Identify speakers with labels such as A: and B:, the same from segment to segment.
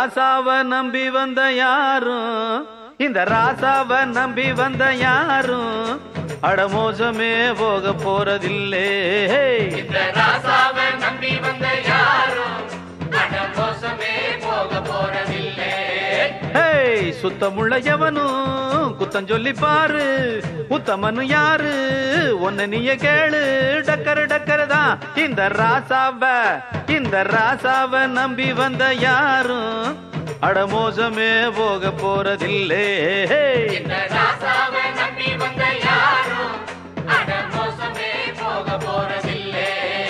A: ராசாவ நம்பி வந்த யாரும் இந்த ராசாவ நம்பி வந்த யாரும் அடமோசமே போக போறதில்லே
B: இந்த ராசாவை நம்பி வந்த யாரும் அட மோசமே போக போறதில்லை
A: ஹேய் சுத்தமுள்ள எவனும் குத்தம் சொல்லி பாரு உத்தமனு யாரு ஒன்னு நீய கேளு டக்கரு டக்கரு தான் இந்த ராசாவ இந்த ராசாவ நம்பி வந்த யாரும் அடமோசமே போக போறதில்லே
B: இந்த ராசாவை நம்பி வந்த யாரும் அட மோசமே போக போறதில்லை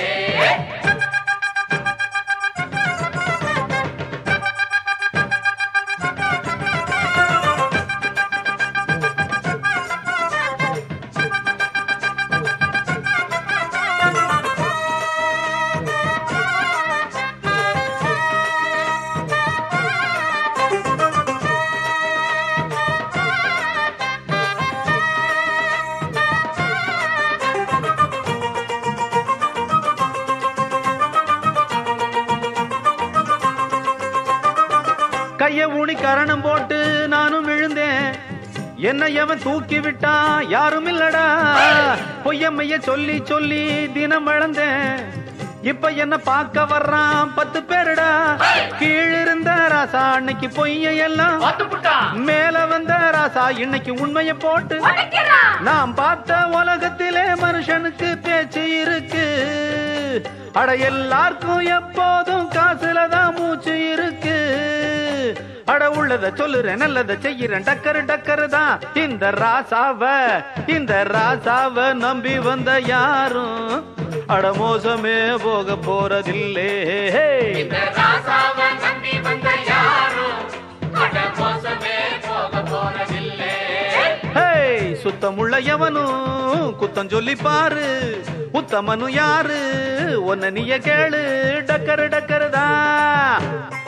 A: கைய ஊனி கரணம் போட்டு நானும் விழுந்தேன் என்ன எவன் தூக்கி விட்டான் யாரும் இல்லடா பொய்யம்மைய சொல்லி சொல்லி தினம் வளர்ந்தேன் இப்ப என்ன பார்க்க வர்றான் பத்து பேருடா கீழிருந்த ராசா அன்னைக்கு பொய்ய எல்லாம் மேல வந்த ராசா இன்னைக்கு உண்மைய போட்டு நாம் பார்த்த உலகத்திலே மனுஷனுக்கு பேச்சு இருக்கு அட எல்லாருக்கும் எப்போதும் காசுல தான் மூச்சு இருக்கு அட உள்ளத சொல்லுறேன் நல்லத செய்யறேன் டக்கரு டக்கரு தான் இந்த ராசாவ இந்த ராசாவ நம்பி வந்த யாரும் அட மோசமே போக போறதில்லே
B: இந்த ராசாவை நம்பி வந்த யாரும் அட மோசமே போக போறதில்லை
A: ஹேய் சுத்தமுள்ள எவனும் குத்தம் சொல்லி பாரு உத்தமனு யாரு ஒன்ன நீய கேளு டக்கரு டக்கரு தான்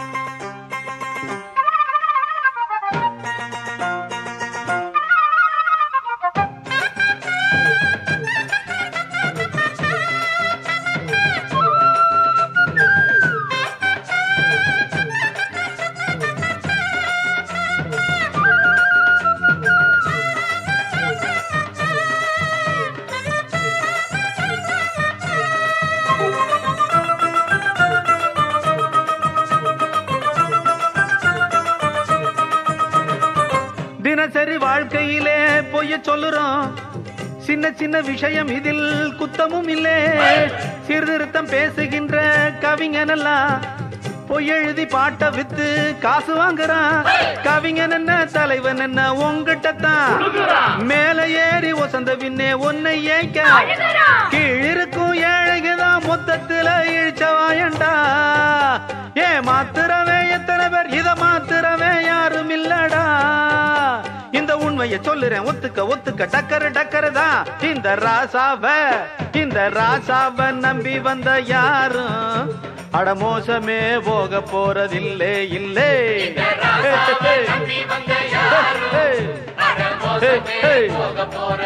A: தினசரி வாழ்க்கையிலே பொய்ய சொல்லுறோம் சின்ன சின்ன விஷயம் இதில் குத்தமும் இல்லே சீர்திருத்தம் பேசுகின்ற கவிஞனெல்லாம் பொய் எழுதி பாட்ட வித்து காசு வாங்குறான் கவிஞன் என்ன தலைவன் என்ன உங்ககிட்ட தான் மேல ஏறி ஒசந்த பின்னே உன்னை ஏய்க்க கீழிருக்கும் ஏழைக்குதான் மொத்தத்துல இழிச்சவாயண்டா ஏ மாத்திரவே எத்தனை பேர் இத மாத்திரவே யாரும் இல்லடா இந்த உண்மையை சொல்லுறேன் ஒத்துக்க ஒத்துக்க டக்கரு டக்கரு தான் இந்த ராசாவ இந்த ராசாவ நம்பி வந்த யாரும் அட மோசமே போக போறதில்லே இல்லே
B: ராசாவை நம்பி வந்த யாரும் அட மோசமே போக போறதில்லை